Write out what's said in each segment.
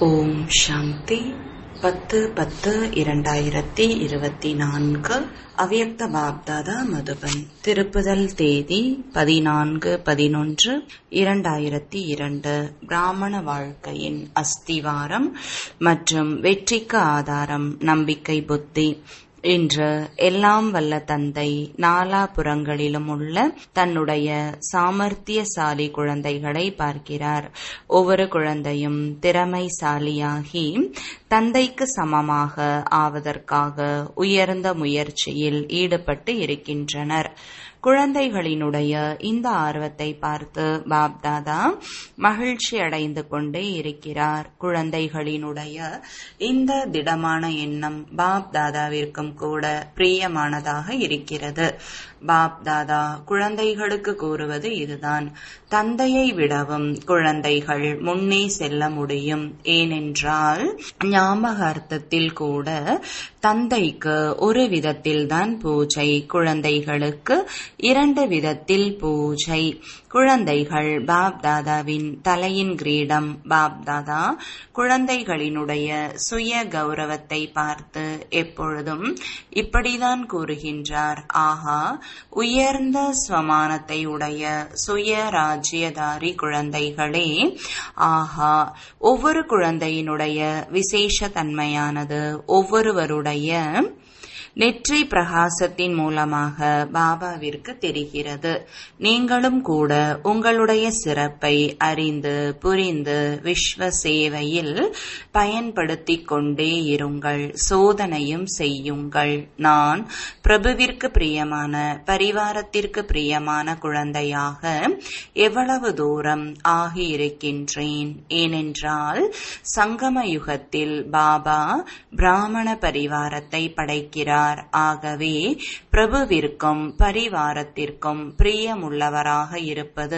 ஓம் சாந்தி பத்து பத்து இரண்டாயிரத்தி இருபத்தி நான்கு அவ்யக்த பாப்தாதா மதுபன் திருப்புதல் தேதி பதினான்கு பதினொன்று இரண்டாயிரத்தி இரண்டு பிராமண வாழ்க்கையின் அஸ்திவாரம் மற்றும் வெற்றிக்கு ஆதாரம் நம்பிக்கை புத்தி இன்று எல்லாம் வல்ல தந்தை நாலாபுறங்களிலும் உள்ள தன்னுடைய சாமர்த்தியசாலி குழந்தைகளை பார்க்கிறார் ஒவ்வொரு குழந்தையும் திறமைசாலியாகி தந்தைக்கு சமமாக ஆவதற்காக உயர்ந்த முயற்சியில் ஈடுபட்டு இருக்கின்றனர் குழந்தைகளினுடைய இந்த ஆர்வத்தை பார்த்து பாப்தாதா மகிழ்ச்சி அடைந்து கொண்டே இருக்கிறார் குழந்தைகளினுடைய இந்த திடமான எண்ணம் பாப்தாதாவிற்கும் கூட பிரியமானதாக இருக்கிறது பாப்தாதா குழந்தைகளுக்கு கூறுவது இதுதான் தந்தையை விடவும் குழந்தைகள் முன்னே செல்ல முடியும் ஏனென்றால் ஞாபகார்த்தத்தில் கூட தந்தைக்கு ஒரு விதத்தில்தான் பூஜை குழந்தைகளுக்கு இரண்டு விதத்தில் பூஜை குழந்தைகள் பாப்தாதாவின் தலையின் கிரீடம் பாப்தாதா குழந்தைகளினுடைய சுய கௌரவத்தை பார்த்து எப்பொழுதும் இப்படிதான் கூறுகின்றார் ஆஹா உயர்ந்த ஸ்வமானத்தை உடைய சுய ராஜ்யதாரி குழந்தைகளே ஆஹா ஒவ்வொரு குழந்தையினுடைய விசேஷ தன்மையானது ஒவ்வொருவருடைய நெற்றி பிரகாசத்தின் மூலமாக பாபாவிற்கு தெரிகிறது நீங்களும் கூட உங்களுடைய சிறப்பை அறிந்து புரிந்து விஸ்வ சேவையில் பயன்படுத்திக் கொண்டே இருங்கள் சோதனையும் செய்யுங்கள் நான் பிரபுவிற்கு பிரியமான பரிவாரத்திற்கு பிரியமான குழந்தையாக எவ்வளவு தூரம் ஆகியிருக்கின்றேன் ஏனென்றால் சங்கம யுகத்தில் பாபா பிராமண பரிவாரத்தை படைக்கிறார் இருக்கிறார் ஆகவே பிரபுவிற்கும் பரிவாரத்திற்கும் பிரியமுள்ளவராக இருப்பது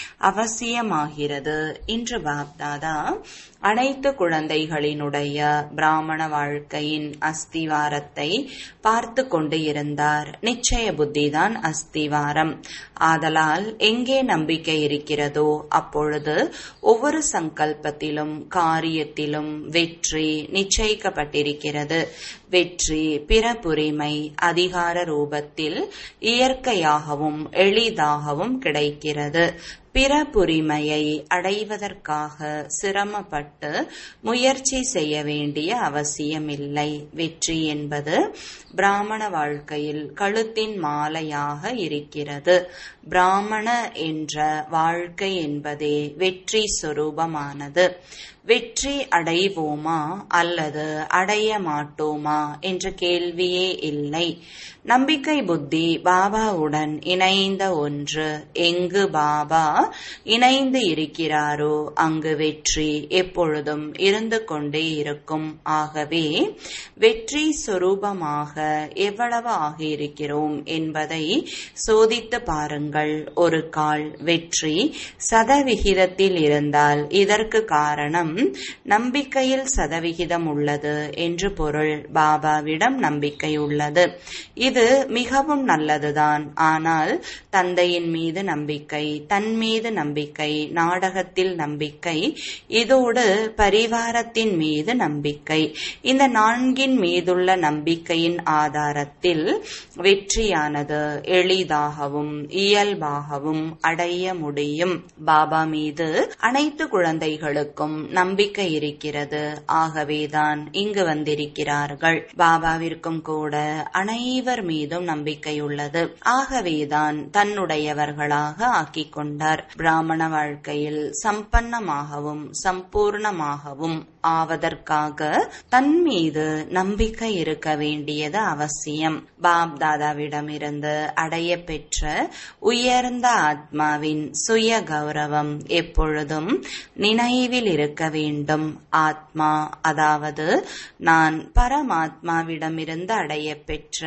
அவசியமாகிறது இன்று பாப்தாதா அனைத்து குழந்தைகளினுடைய பிராமண வாழ்க்கையின் அஸ்திவாரத்தை பார்த்து கொண்டு இருந்தார் நிச்சய புத்திதான் அஸ்திவாரம் ஆதலால் எங்கே நம்பிக்கை இருக்கிறதோ அப்பொழுது ஒவ்வொரு சங்கல்பத்திலும் காரியத்திலும் வெற்றி நிச்சயிக்கப்பட்டிருக்கிறது வெற்றி பிறப்புரிமை அதிகார ரூபத்தில் இயற்கையாகவும் எளிதாகவும் கிடைக்கிறது பிறப்புரிமையை அடைவதற்காக சிரமப்பட்டு முயற்சி செய்ய வேண்டிய அவசியமில்லை வெற்றி என்பது பிராமண வாழ்க்கையில் கழுத்தின் மாலையாக இருக்கிறது பிராமண என்ற வாழ்க்கை என்பதே வெற்றி சொரூபமானது வெற்றி அடைவோமா அல்லது அடைய மாட்டோமா என்ற கேள்வியே இல்லை நம்பிக்கை புத்தி பாபாவுடன் இணைந்த ஒன்று எங்கு பாபா இணைந்து இருக்கிறாரோ அங்கு வெற்றி எப்பொழுதும் இருந்து கொண்டே இருக்கும் ஆகவே வெற்றி சொரூபமாக எவ்வளவு ஆகியிருக்கிறோம் என்பதை சோதித்து பாருங்கள் ஒரு கால் வெற்றி சதவிகிதத்தில் இருந்தால் இதற்கு காரணம் நம்பிக்கையில் சதவிகிதம் உள்ளது என்று பொருள் பாபாவிடம் நம்பிக்கை உள்ளது இது மிகவும் நல்லதுதான் ஆனால் தந்தையின் மீது நம்பிக்கை தன் மீது நம்பிக்கை நாடகத்தில் நம்பிக்கை இதோடு பரிவாரத்தின் மீது நம்பிக்கை இந்த நான்கின் மீதுள்ள நம்பிக்கையின் ஆதாரத்தில் வெற்றியானது எளிதாகவும் இயல்பாகவும் அடைய முடியும் பாபா மீது அனைத்து குழந்தைகளுக்கும் நம்பிக்கை இருக்கிறது ஆகவேதான் இங்கு வந்திருக்கிறார்கள் பாபாவிற்கும் கூட அனைவர் மீதும் நம்பிக்கை உள்ளது ஆகவேதான் தன்னுடையவர்களாக ஆக்கிக் கொண்டார் பிராமண வாழ்க்கையில் சம்பன்னமாகவும் சம்பூர்ணமாகவும் ஆவதற்காக தன் மீது நம்பிக்கை இருக்க வேண்டியது அவசியம் பாப் தாதாவிடமிருந்து அடைய பெற்ற உயர்ந்த ஆத்மாவின் சுய கௌரவம் எப்பொழுதும் நினைவில் இருக்க வேண்டும் ஆத்மா அதாவது நான் பரமாத்மாவிடமிருந்து அடைய பெற்ற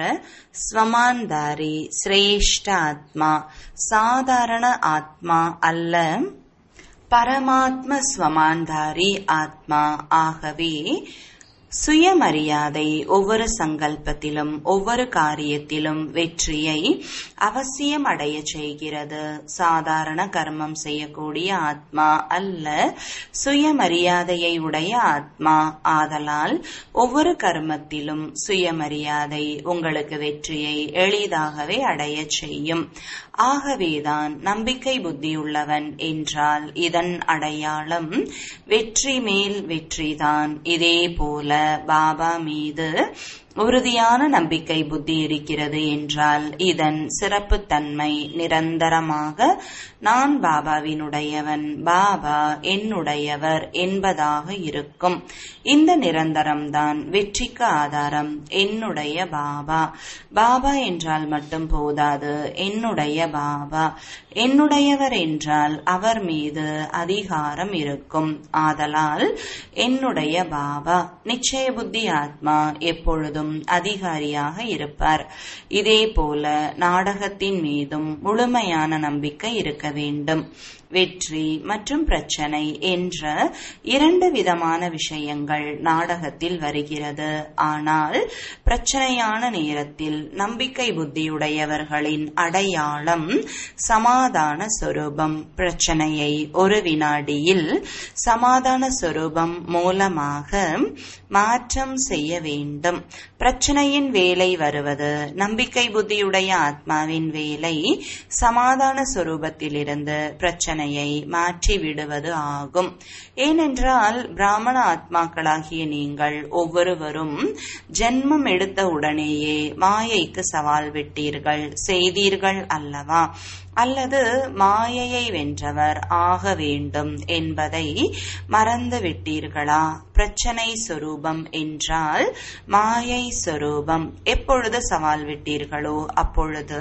ஸ்வமான்தாரி சிரேஷ்ட ஆத்மா சாதாரண ஆத்மா அல்ல பரமாத்ம ஸ்வமான்தாரி ஆத்மா ஆகவே சுயமரியாதை ஒவ்வொரு சங்கல்பத்திலும் ஒவ்வொரு காரியத்திலும் வெற்றியை அவசியம் அடைய செய்கிறது சாதாரண கர்மம் செய்யக்கூடிய ஆத்மா அல்ல சுயமரியாதையை உடைய ஆத்மா ஆதலால் ஒவ்வொரு கர்மத்திலும் சுயமரியாதை உங்களுக்கு வெற்றியை எளிதாகவே அடைய செய்யும் ஆகவேதான் நம்பிக்கை புத்தியுள்ளவன் என்றால் இதன் அடையாளம் வெற்றி மேல் வெற்றிதான் இதே போல பாபா மீது உறுதியான நம்பிக்கை புத்தி இருக்கிறது என்றால் இதன் சிறப்புத்தன்மை நிரந்தரமாக நான் பாபாவினுடையவன் பாபா என்னுடையவர் என்பதாக இருக்கும் இந்த நிரந்தரம்தான் வெற்றிக்கு ஆதாரம் என்னுடைய பாபா பாபா என்றால் மட்டும் போதாது என்னுடைய பாபா என்னுடையவர் என்றால் அவர் மீது அதிகாரம் இருக்கும் ஆதலால் என்னுடைய பாபா நிச்சய புத்தி ஆத்மா எப்பொழுதும் அதிகாரியாக இருப்பார் இதே போல நாடகத்தின் மீதும் முழுமையான நம்பிக்கை இருக்க வேண்டும் வெற்றி மற்றும் பிரச்சனை என்ற இரண்டு விதமான விஷயங்கள் நாடகத்தில் வருகிறது ஆனால் பிரச்சனையான நேரத்தில் நம்பிக்கை புத்தியுடையவர்களின் அடையாளம் சமாதான சொரூபம் பிரச்சனையை ஒரு வினாடியில் சமாதான சொரூபம் மூலமாக மாற்றம் செய்ய வேண்டும் பிரச்சனையின் வேலை வருவது நம்பிக்கை புத்தியுடைய ஆத்மாவின் வேலை சமாதான சொரூபத்திலிருந்து பிரச்சனை பிரச்சனையை மாற்றி விடுவது ஆகும் ஏனென்றால் பிராமண ஆத்மாக்களாகிய நீங்கள் ஒவ்வொருவரும் ஜென்மம் எடுத்த உடனேயே மாயைக்கு சவால் விட்டீர்கள் செய்தீர்கள் அல்லவா அல்லது மாயையை வென்றவர் ஆக வேண்டும் என்பதை மறந்து விட்டீர்களா பிரச்சனை சொரூபம் என்றால் மாயை சொரூபம் எப்பொழுது சவால் விட்டீர்களோ அப்பொழுது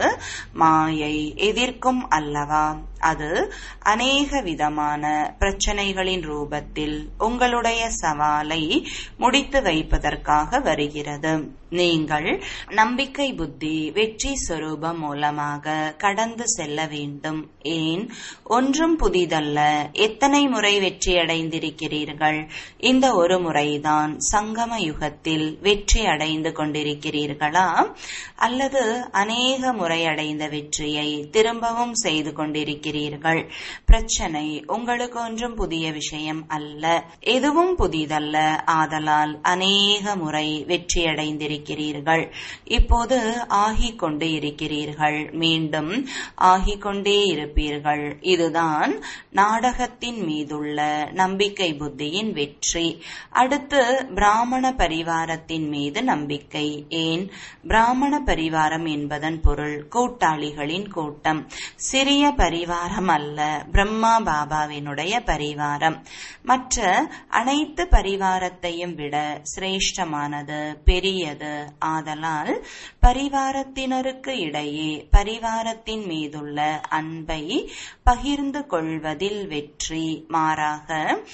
மாயை எதிர்க்கும் அல்லவா அது அநேக விதமான பிரச்சனைகளின் ரூபத்தில் உங்களுடைய சவாலை முடித்து வைப்பதற்காக வருகிறது நீங்கள் நம்பிக்கை புத்தி வெற்றி சொரூபம் மூலமாக கடந்து செல்ல வேண்டும் ஏன் ஒன்றும் புதிதல்ல எத்தனை முறை வெற்றி அடைந்திருக்கிறீர்கள் இந்த ஒரு முறைதான் சங்கம யுகத்தில் வெற்றி அடைந்து கொண்டிருக்கிறீர்களா அல்லது அநேக முறை அடைந்த வெற்றியை திரும்பவும் செய்து கொண்டிருக்கிறீர்கள் பிரச்சனை உங்களுக்கு ஒன்றும் புதிய விஷயம் அல்ல எதுவும் புதிதல்ல ஆதலால் அநேக முறை வெற்றி அடைந்திருக்கிறீர்கள் இப்போது ஆகிக் கொண்டு இருக்கிறீர்கள் மீண்டும் ஆகிக் கொண்டே இருப்பீர்கள் இதுதான் நாடகத்தின் மீதுள்ள நம்பிக்கை புத்தியின் வெற்றி அடுத்து பிராமண பரிவாரத்தின் மீது நம்பிக்கை ஏன் பிராமண பரிவாரம் என்பதன் பொருள் கூட்டாளிகளின் கூட்டம் சிறிய பரிவாரம் அல்ல பிரம்மா பாபாவினுடைய பரிவாரம் மற்ற அனைத்து பரிவாரத்தையும் விட சிரேஷ்டமானது பெரியது ஆதலால் பரிவாரத்தினருக்கு இடையே பரிவாரத்தின் மீதுள்ள அன்பை பகிர்ந்து கொள்வதில் வெற்றி மாறாக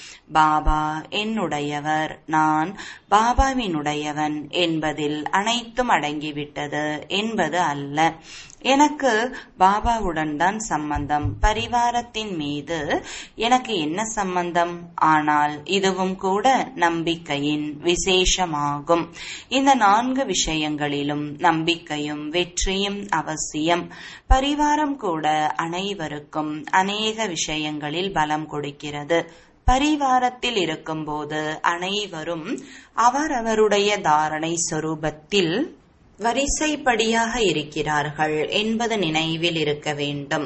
பாபா என்னுடையவர் நான் பாபாவினுடையவன் என்பதில் அனைத்தும் அடங்கிவிட்டது என்பது அல்ல எனக்கு பாபாவுடன் தான் சம்பந்தம் பரிவாரத்தின் மீது எனக்கு என்ன சம்பந்தம் ஆனால் இதுவும் கூட நம்பிக்கையின் விசேஷமாகும் இந்த நான்கு விஷயங்களிலும் நம்பிக்கையும் வெற்றியும் அவசியம் பரிவாரம் கூட அனைவருக்கும் அநேக விஷயங்களில் பலம் கொடுக்கிறது பரிவாரத்தில் இருக்கும்போது அனைவரும் அவரவருடைய தாரணை சொரூபத்தில் வரிசைப்படியாக இருக்கிறார்கள் என்பது நினைவில் இருக்க வேண்டும்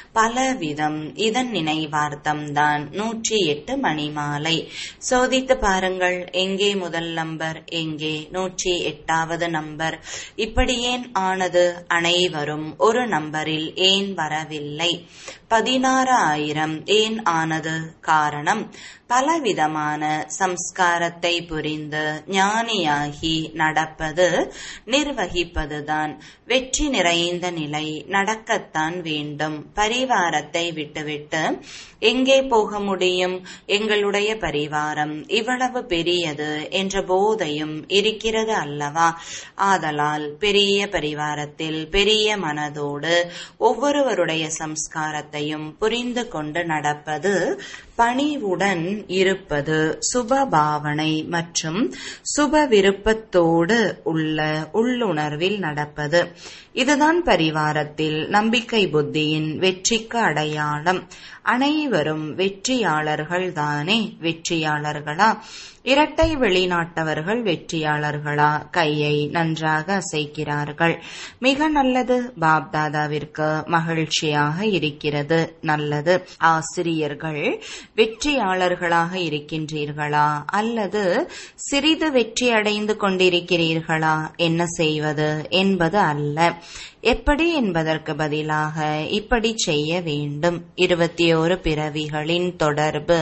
பலவிதம் இதன் நினைவார்த்தம்தான் நூற்றி எட்டு மணிமாலை சோதித்து பாருங்கள் எங்கே முதல் நம்பர் எங்கே நூற்றி எட்டாவது நம்பர் இப்படி ஏன் ஆனது அனைவரும் ஒரு நம்பரில் ஏன் வரவில்லை பதினாறு ஆயிரம் ஏன் ஆனது காரணம் பலவிதமான சம்ஸ்காரத்தை புரிந்து ஞானியாகி நடப்பது நிர்வகிப்பதுதான் வெற்றி நிறைந்த நிலை நடக்கத்தான் வேண்டும் பரிவாரத்தை விட்டுவிட்டு எங்கே போக முடியும் எங்களுடைய பரிவாரம் இவ்வளவு பெரியது என்ற போதையும் இருக்கிறது அல்லவா ஆதலால் பெரிய பரிவாரத்தில் பெரிய மனதோடு ஒவ்வொருவருடைய சம்ஸ்காரத்தையும் புரிந்து கொண்டு நடப்பது பணிவுடன் இருப்பது சுப பாவனை மற்றும் சுப விருப்பத்தோடு உள்ள உள்ளுணர்வில் நடப்பது இதுதான் பரிவாரத்தில் நம்பிக்கை புத்தியின் வெற்றிக்கு அடையாளம் அனைவரும் வெற்றியாளர்கள் தானே வெற்றியாளர்களா இரட்டை வெளிநாட்டவர்கள் வெற்றியாளர்களா கையை நன்றாக அசைக்கிறார்கள் மிக நல்லது பாப்தாதாவிற்கு மகிழ்ச்சியாக இருக்கிறது நல்லது ஆசிரியர்கள் வெற்றியாளர்களாக இருக்கின்றீர்களா அல்லது சிறிது வெற்றி அடைந்து கொண்டிருக்கிறீர்களா என்ன செய்வது என்பது அல்ல எப்படி என்பதற்கு பதிலாக இப்படி செய்ய வேண்டும் இருபத்தி ஓரு பிறவிகளின் தொடர்பு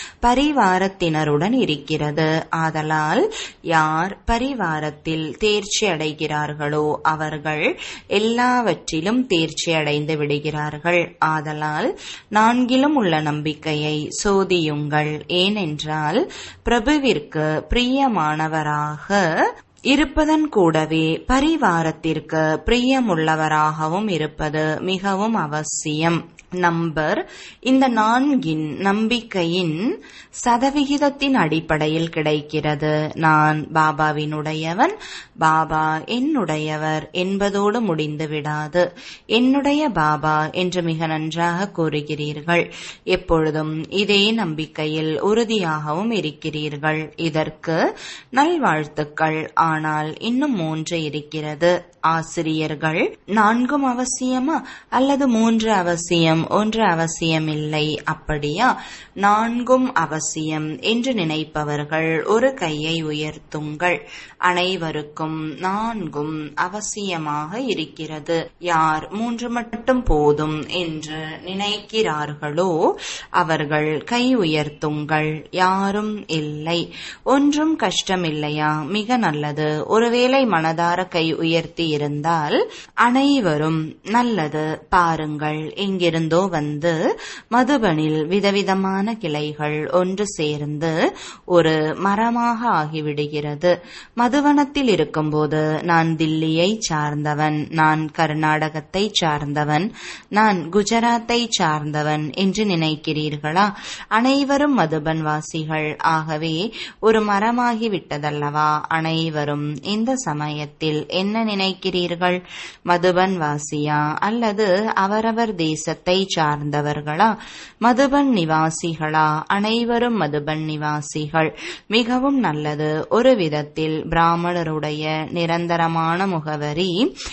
பரிவாரத்தினருடன் இருக்கிறது ஆதலால் யார் பரிவாரத்தில் தேர்ச்சி அடைகிறார்களோ அவர்கள் எல்லாவற்றிலும் தேர்ச்சி அடைந்து விடுகிறார்கள் ஆதலால் நான்கிலும் உள்ள நம்பிக்கையை சோதியுங்கள் ஏனென்றால் பிரபுவிற்கு பிரியமானவராக இருப்பதன் கூடவே பரிவாரத்திற்கு பிரியமுள்ளவராகவும் இருப்பது மிகவும் அவசியம் நம்பர் இந்த நான்கின் நம்பிக்கையின் சதவிகிதத்தின் அடிப்படையில் கிடைக்கிறது நான் பாபாவினுடையவன் பாபா என்னுடையவர் என்பதோடு முடிந்து விடாது என்னுடைய பாபா என்று மிக நன்றாக கூறுகிறீர்கள் எப்பொழுதும் இதே நம்பிக்கையில் உறுதியாகவும் இருக்கிறீர்கள் இதற்கு நல்வாழ்த்துக்கள் ஆனால் இன்னும் மூன்று இருக்கிறது ஆசிரியர்கள் நான்கும் அவசியமா அல்லது மூன்று அவசியம் ஒன்று அவசியமில்லை அப்படியா நான்கும் அவசியம் என்று நினைப்பவர்கள் ஒரு கையை உயர்த்துங்கள் அனைவருக்கும் நான்கும் அவசியமாக இருக்கிறது யார் மூன்று மட்டும் போதும் என்று நினைக்கிறார்களோ அவர்கள் கை உயர்த்துங்கள் யாரும் இல்லை ஒன்றும் கஷ்டமில்லையா மிக நல்லது ஒருவேளை மனதார கை உயர்த்தி இருந்தால் அனைவரும் நல்லது பாருங்கள் எங்கிருந்தோ வந்து மதுபனில் விதவிதமான கிளைகள் ஒன்று சேர்ந்து ஒரு மரமாக ஆகிவிடுகிறது மதுவனத்தில் இருக்கும்போது நான் தில்லியை சார்ந்தவன் நான் கர்நாடகத்தை சார்ந்தவன் நான் குஜராத்தை சார்ந்தவன் என்று நினைக்கிறீர்களா அனைவரும் மதுபன் வாசிகள் ஆகவே ஒரு மரமாகி விட்டதல்லவா அனைவரும் இந்த சமயத்தில் என்ன நினைக்கிறீர்கள் மதுபன் வாசியா அல்லது அவரவர் தேசத்தை சார்ந்தவர்களா மதுபன் நிவாசிகளா அனைவரும் மதுபன் நிவாசிகள் மிகவும் நல்லது ஒரு விதத்தில் பிராமணருடைய நிரந்தரமான முகவரி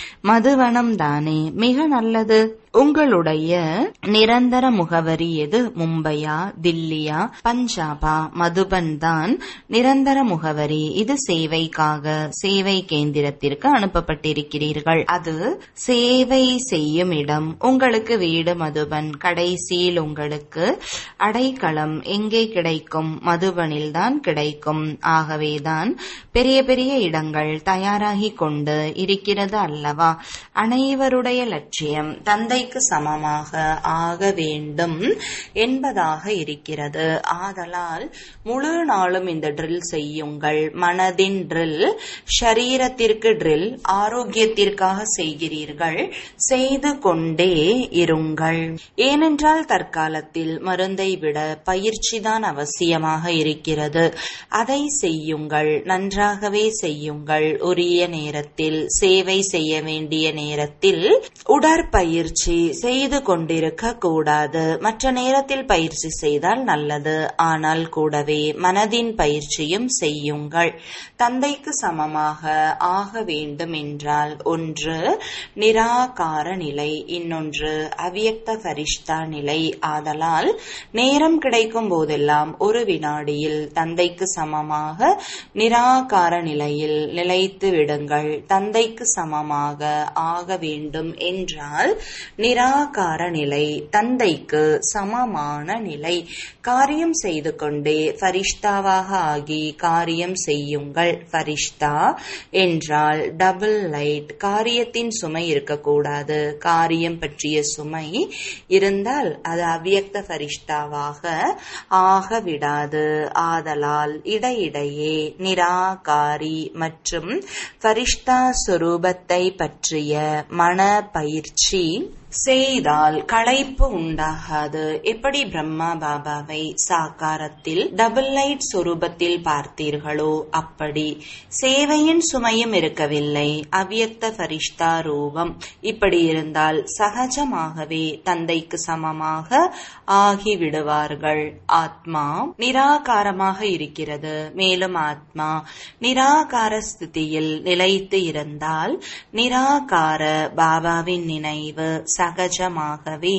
மதுவனம் தானே மிக நல்லது உங்களுடைய நிரந்தர முகவரி எது மும்பையா தில்லியா பஞ்சாபா மதுபன் தான் நிரந்தர முகவரி இது சேவைக்காக சேவை கேந்திரத்திற்கு அனுப்பப்பட்டிருக்கிறீர்கள் அது சேவை செய்யும் இடம் உங்களுக்கு வீடு மதுபன் கடைசியில் உங்களுக்கு அடைக்கலம் எங்கே கிடைக்கும் மதுபனில் தான் கிடைக்கும் ஆகவேதான் பெரிய பெரிய இடங்கள் தயாராகி கொண்டு இருக்கிறது அல்லவா அனைவருடைய லட்சியம் தந்தை தந்தைக்கு சமமாக ஆக வேண்டும் என்பதாக இருக்கிறது ஆதலால் முழு நாளும் இந்த ட்ரில் செய்யுங்கள் மனதின் ட்ரில் ஷரீரத்திற்கு ட்ரில் ஆரோக்கியத்திற்காக செய்கிறீர்கள் செய்து கொண்டே இருங்கள் ஏனென்றால் தற்காலத்தில் மருந்தை விட பயிற்சி தான் அவசியமாக இருக்கிறது அதை செய்யுங்கள் நன்றாகவே செய்யுங்கள் உரிய நேரத்தில் சேவை செய்ய வேண்டிய நேரத்தில் உடற்பயிற்சி செய்து கொண்டிருக்க கூடாது மற்ற நேரத்தில் பயிற்சி செய்தால் நல்லது ஆனால் கூடவே மனதின் பயிற்சியும் செய்யுங்கள் தந்தைக்கு சமமாக ஆக வேண்டும் என்றால் ஒன்று நிராகார நிலை இன்னொன்று அவ்யக்த பரிஷ்தா நிலை ஆதலால் நேரம் கிடைக்கும் போதெல்லாம் ஒரு வினாடியில் தந்தைக்கு சமமாக நிராகார நிலையில் நிலைத்து விடுங்கள் தந்தைக்கு சமமாக ஆக வேண்டும் என்றால் நிராகார நிலை தந்தைக்கு சமமான நிலை காரியம் செய்து கொண்டே ஃபரிஷ்தாவாக ஆகி காரியம் செய்யுங்கள் ஃபரிஷ்தா என்றால் டபுள் லைட் காரியத்தின் சுமை இருக்கக்கூடாது காரியம் பற்றிய சுமை இருந்தால் அது அவ்யக்த ஃபரிஷ்தாவாக ஆக விடாது ஆதலால் இடையிடையே நிராகாரி மற்றும் ஃபரிஷ்தா சுரூபத்தை பற்றிய மன பயிற்சி செய்தால் களைப்பு உண்டாகாது எப்படி பிரம்மா பாபாவை சாக்காரத்தில் டபுள் லைட் சொரூபத்தில் பார்த்தீர்களோ அப்படி சேவையின் சுமையும் இருக்கவில்லை அவ்யக்த ஃபரிஷ்தா ரூபம் இப்படி இருந்தால் சகஜமாகவே தந்தைக்கு சமமாக ஆகிவிடுவார்கள் ஆத்மா நிராகாரமாக இருக்கிறது மேலும் ஆத்மா நிராகார ஸ்திதியில் நிலைத்து இருந்தால் நிராகார பாபாவின் நினைவு சகஜமாகவே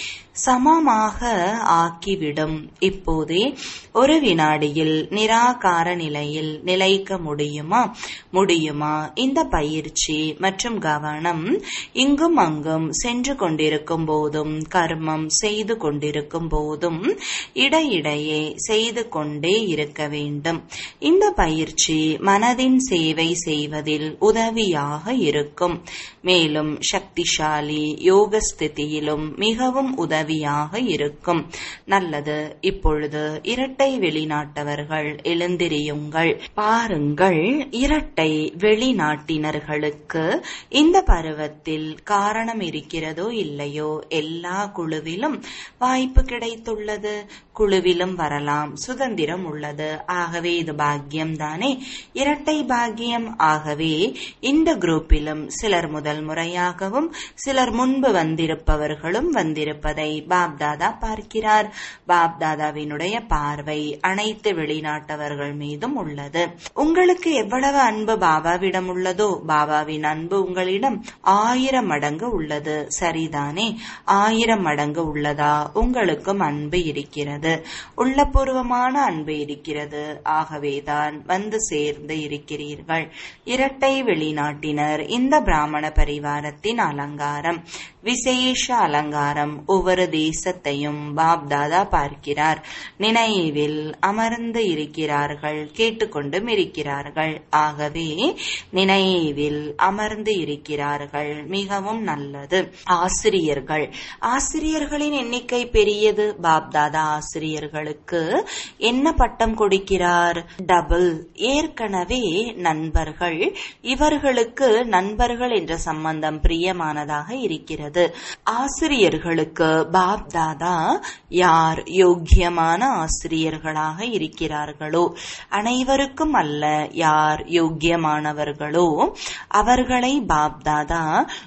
சமமாக ஆக்கிவிடும் இப்போதே ஒரு வினாடியில் நிராகார நிலையில் நிலைக்க முடியுமா முடியுமா இந்த பயிற்சி மற்றும் கவனம் இங்கும் அங்கும் சென்று கொண்டிருக்கும் போதும் கர்மம் செய்து கொண்டிருக்கும் போதும் இடையிடையே செய்து கொண்டே இருக்க வேண்டும் இந்த பயிற்சி மனதின் சேவை செய்வதில் உதவியாக இருக்கும் மேலும் சக்திசாலி யோக ஸ்திதியிலும் மிகவும் உதவியாக இருக்கும் நல்லது இப்பொழுது இரட்டை வெளிநாட்டவர்கள் எழுந்திரியுங்கள் பாருங்கள் இரட்டை வெளிநாட்டினர்களுக்கு இந்த பருவத்தில் காரணம் இருக்கிறதோ இல்லையோ எல்லா குழுவிலும் வாய்ப்பு கிடைத்துள்ளது குழுவிலும் வரலாம் சுதந்திரம் உள்ளது ஆகவே இது பாக்கியம் தானே இரட்டை பாக்கியம் ஆகவே இந்த குரூப்பிலும் சிலர் முதல் முறையாகவும் சிலர் முன்பு வந்திருப்பவர்களும் வந்திருப்பதை பாப்தாதா பார்க்கிறார் பாப்தாதாவினுடைய பார்வை அனைத்து வெளிநாட்டவர்கள் மீதும் உள்ளது உங்களுக்கு எவ்வளவு அன்பு பாபாவிடம் உள்ளதோ பாபாவின் அன்பு உங்களிடம் ஆயிரம் மடங்கு உள்ளது சரிதானே ஆயிரம் மடங்கு உள்ளதா உங்களுக்கும் அன்பு இருக்கிறது உள்ளபூர்வமான அன்பு இருக்கிறது ஆகவேதான் வந்து சேர்ந்து இருக்கிறீர்கள் இரட்டை வெளிநாட்டினர் இந்த பிராமண பரிவாரத்தின் அலங்காரம் விசேஷ அலங்காரம் ஒவ்வொரு தேசத்தையும் பாப்தாதா பார்க்கிறார் நினைவில் அமர்ந்து இருக்கிறார்கள் கேட்டுக்கொண்டும் இருக்கிறார்கள் ஆகவே நினைவில் அமர்ந்து இருக்கிறார்கள் மிகவும் நல்லது ஆசிரியர்கள் ஆசிரியர்களின் எண்ணிக்கை பெரியது பாப்தாதா ஆசிரியர்களுக்கு என்ன பட்டம் கொடுக்கிறார் டபுள் ஏற்கனவே நண்பர்கள் இவர்களுக்கு நண்பர்கள் என்ற சம்பந்தம் பிரியமானதாக இருக்கிறது ஆசிரியர்களுக்கு பாப் தாதா யார் யோக்கியமான ஆசிரியர்களாக இருக்கிறார்களோ அனைவருக்கும் அல்ல யார் யோக்கியமானவர்களோ அவர்களை பாப் தாதா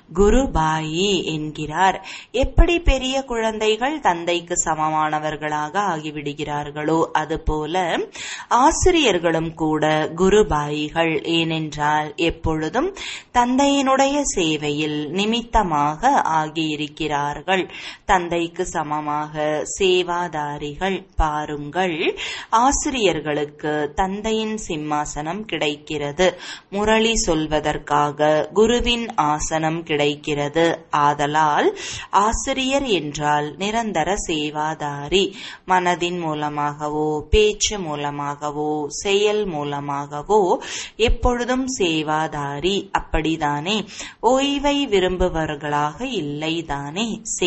குருபாயி என்கிறார் எப்படி பெரிய குழந்தைகள் தந்தைக்கு சமமானவர்களாக ஆகிவிடுகிறார்களோ அதுபோல ஆசிரியர்களும் கூட குருபாயிகள் ஏனென்றால் எப்பொழுதும் தந்தையினுடைய சேவையில் நிமித்தமாக ஆகியிருக்கிறார்கள் தந்தைக்கு சமமாக சேவாதாரிகள் பாருங்கள் ஆசிரியர்களுக்கு தந்தையின் சிம்மாசனம் கிடைக்கிறது முரளி சொல்வதற்காக குருவின் ஆசனம் கிடைக்கிறது ஆதலால் ஆசிரியர் என்றால் நிரந்தர சேவாதாரி மனதின் மூலமாகவோ பேச்சு மூலமாகவோ செயல் மூலமாகவோ எப்பொழுதும் சேவாதாரி அப்படிதானே ஓய்வை விரும்புபவர்களாக இல்லைதானே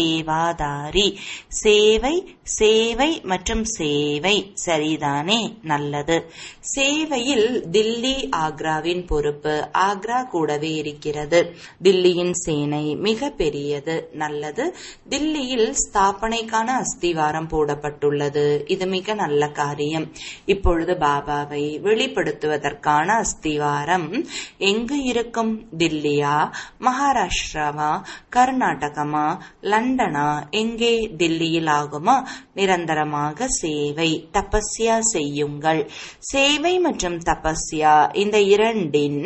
சேவாதாரி சேவை சேவை மற்றும் சேவை சரிதானே நல்லது சேவையில் தில்லி ஆக்ராவின் பொறுப்பு ஆக்ரா கூடவே இருக்கிறது தில்லியின் சேனை மிக பெரியது நல்லது தில்லியில் ஸ்தாபனைக்கான அஸ்திவாரம் போடப்பட்டுள்ளது இது மிக நல்ல காரியம் இப்பொழுது பாபாவை வெளிப்படுத்துவதற்கான அஸ்திவாரம் எங்கு இருக்கும் தில்லியா மகாராஷ்டிராவா கர்நாடகமா லண்டனா எங்கே தில்லியில் ஆகுமா நிரந்தரமாக சேவை தபஸ்யா செய்யுங்கள் சேவை மற்றும் தபஸ்யா இந்த இரண்டின்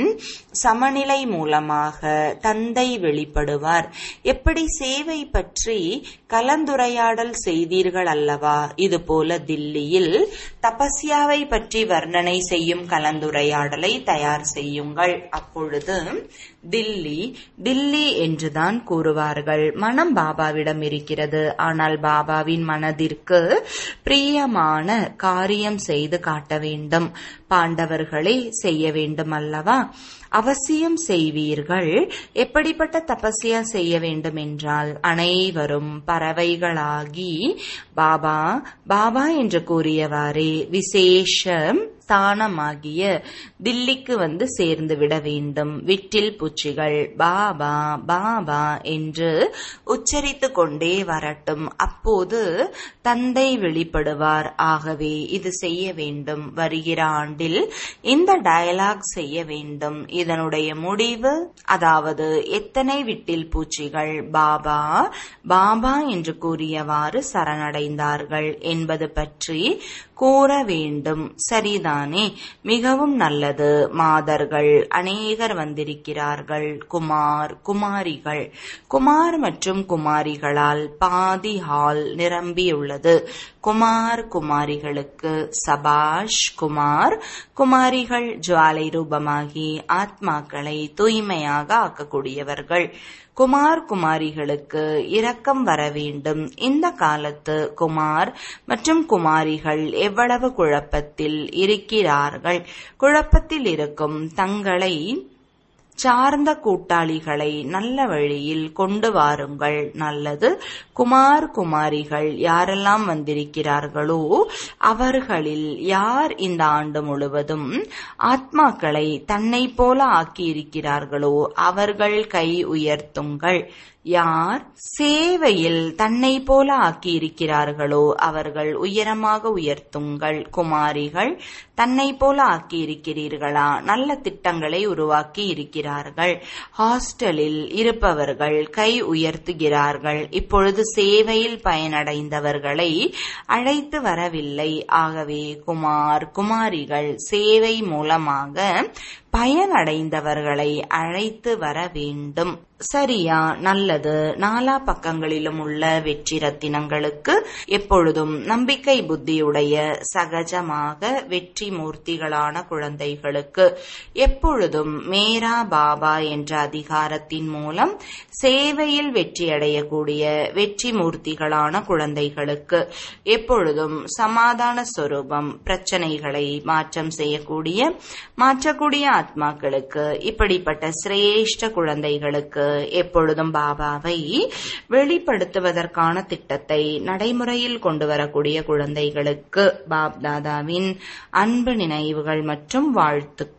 சமநிலை மூலமாக தந்தை வெளிப்படுவார் எப்படி சேவை பற்றி கலந்துரையாடல் செய்தீர்கள் அல்லவா இதுபோல தில்லியில் தபஸ்யாவை பற்றி வர்ணனை செய்யும் கலந்துரையாடலை தயார் செய்யுங்கள் அப்பொழுது தில்லி டில்லி என்றுதான் கூறுவார்கள் மனம் பாபாவிடம் இருக்கிறது ஆனால் பாபாவின் மனதிற்கு பிரியமான காரியம் செய்து காட்ட வேண்டும் பாண்டவர்களே செய்ய வேண்டும் அல்லவா அவசியம் செய்வீர்கள் எப்படிப்பட்ட தபஸ்யா செய்ய வேண்டும் என்றால் அனைவரும் பறவைகளாகி பாபா பாபா என்று கூறியவாறே விசேஷ ஸ்தானமாகிய தில்லிக்கு வந்து சேர்ந்து விட வேண்டும் விட்டில் பூச்சிகள் பாபா பாபா என்று உச்சரித்து கொண்டே வரட்டும் அப்போது தந்தை வெளிப்படுவார் ஆகவே இது செய்ய வேண்டும் வருகிற ஆண்டில் இந்த டயலாக் செய்ய வேண்டும் இதனுடைய முடிவு அதாவது எத்தனை விட்டில் பூச்சிகள் பாபா பாபா என்று கூறியவாறு சரணடைந்தார்கள் என்பது பற்றி கூற வேண்டும் சரிதானே மிகவும் நல்லது மாதர்கள் அநேகர் வந்திருக்கிறார்கள் குமார் குமாரிகள் குமார் மற்றும் குமாரிகளால் பாதி ஹால் நிரம்பியுள்ளது குமார் குமாரிகளுக்கு சபாஷ் குமார் குமாரிகள் ஜுவாலை ரூபமாகி ஆத்மாக்களை தூய்மையாக ஆக்கக்கூடியவர்கள் குமார் குமாரிகளுக்கு இரக்கம் வர வேண்டும் இந்த காலத்து குமார் மற்றும் குமாரிகள் எவ்வளவு குழப்பத்தில் இருக்கிறார்கள் குழப்பத்தில் இருக்கும் தங்களை சார்ந்த கூட்டாளிகளை நல்ல வழியில் கொண்டு வாருங்கள் நல்லது குமார் குமாரிகள் யாரெல்லாம் வந்திருக்கிறார்களோ அவர்களில் யார் இந்த ஆண்டு முழுவதும் ஆத்மாக்களை தன்னை போல ஆக்கியிருக்கிறார்களோ அவர்கள் கை உயர்த்துங்கள் யார் சேவையில் தன்னை போல ஆக்கியிருக்கிறார்களோ அவர்கள் உயரமாக உயர்த்துங்கள் குமாரிகள் தன்னை போல ஆக்கியிருக்கிறீர்களா நல்ல திட்டங்களை உருவாக்கி இருக்கிறார்கள் ஹாஸ்டலில் இருப்பவர்கள் கை உயர்த்துகிறார்கள் இப்பொழுது சேவையில் பயனடைந்தவர்களை அழைத்து வரவில்லை ஆகவே குமார் குமாரிகள் சேவை மூலமாக பயனடைந்தவர்களை அழைத்து வர வேண்டும் சரியா நல்லது நாலா பக்கங்களிலும் உள்ள வெற்றி ரத்தினங்களுக்கு எப்பொழுதும் நம்பிக்கை புத்தியுடைய சகஜமாக வெற்றி மூர்த்திகளான குழந்தைகளுக்கு எப்பொழுதும் மேரா பாபா என்ற அதிகாரத்தின் மூலம் சேவையில் வெற்றியடையக்கூடிய வெற்றி மூர்த்திகளான குழந்தைகளுக்கு எப்பொழுதும் சமாதான சொரூபம் பிரச்சனைகளை மாற்றம் செய்யக்கூடிய மாற்றக்கூடிய ஆத்மாக்களுக்கு இப்படிப்பட்ட சிரேஷ்ட குழந்தைகளுக்கு எப்பொழுதும் பாபாவை வெளிப்படுத்துவதற்கான திட்டத்தை நடைமுறையில் கொண்டு வரக்கூடிய குழந்தைகளுக்கு பாப் தாதாவின் அன்பு நினைவுகள் மற்றும் வாழ்த்துக்கள்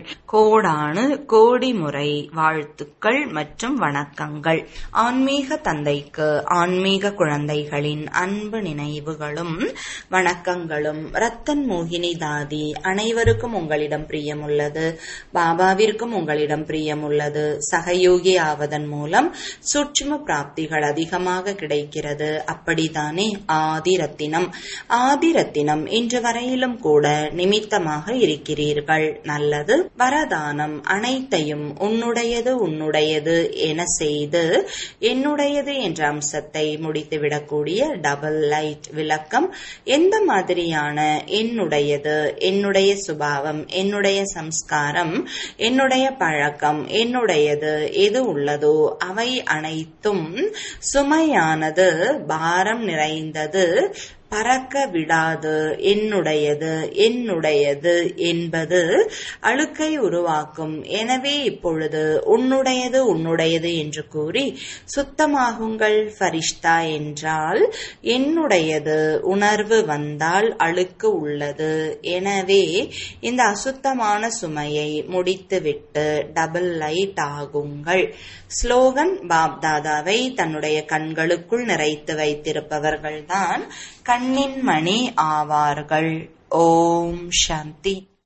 கோடானு கோடி முறை வாழ்த்துக்கள் மற்றும் வணக்கங்கள் ஆன்மீக தந்தைக்கு ஆன்மீக குழந்தைகளின் அன்பு நினைவுகளும் வணக்கங்களும் ரத்தன் மோகினி தாதி அனைவருக்கும் உங்களிடம் பிரியமுள்ளது பாபாவிற்கும் உங்களிடம் பிரியமுள்ளது சகயோகி ஆவதன் மூலம் சூட்சும பிராப்திகள் அதிகமாக கிடைக்கிறது அப்படித்தானே ஆதி ரத்தினம் ஆதி ரத்தினம் இன்று வரையிலும் கூட நிமித்தமாக இருக்கிறீர்கள் நல்ல அல்லது வரதானம் அனைத்தையும் உன்னுடையது உன்னுடையது என செய்து என்னுடையது என்ற அம்சத்தை முடித்துவிடக்கூடிய டபுள் லைட் விளக்கம் எந்த மாதிரியான என்னுடையது என்னுடைய சுபாவம் என்னுடைய சம்ஸ்காரம் என்னுடைய பழக்கம் என்னுடையது எது உள்ளதோ அவை அனைத்தும் சுமையானது பாரம் நிறைந்தது பறக்க விடாது என்னுடையது என்னுடையது என்பது அழுக்கை உருவாக்கும் எனவே இப்பொழுது உன்னுடையது உன்னுடையது என்று கூறி சுத்தமாகுங்கள் ஃபரிஷ்தா என்றால் என்னுடையது உணர்வு வந்தால் அழுக்கு உள்ளது எனவே இந்த அசுத்தமான சுமையை முடித்துவிட்டு டபுள் லைட் ஆகுங்கள் ஸ்லோகன் பாப் தாதாவை தன்னுடைய கண்களுக்குள் நிறைத்து வைத்திருப்பவர்கள்தான் கண்ணின் மணி ஆவார்கள் ஓம் சாந்தி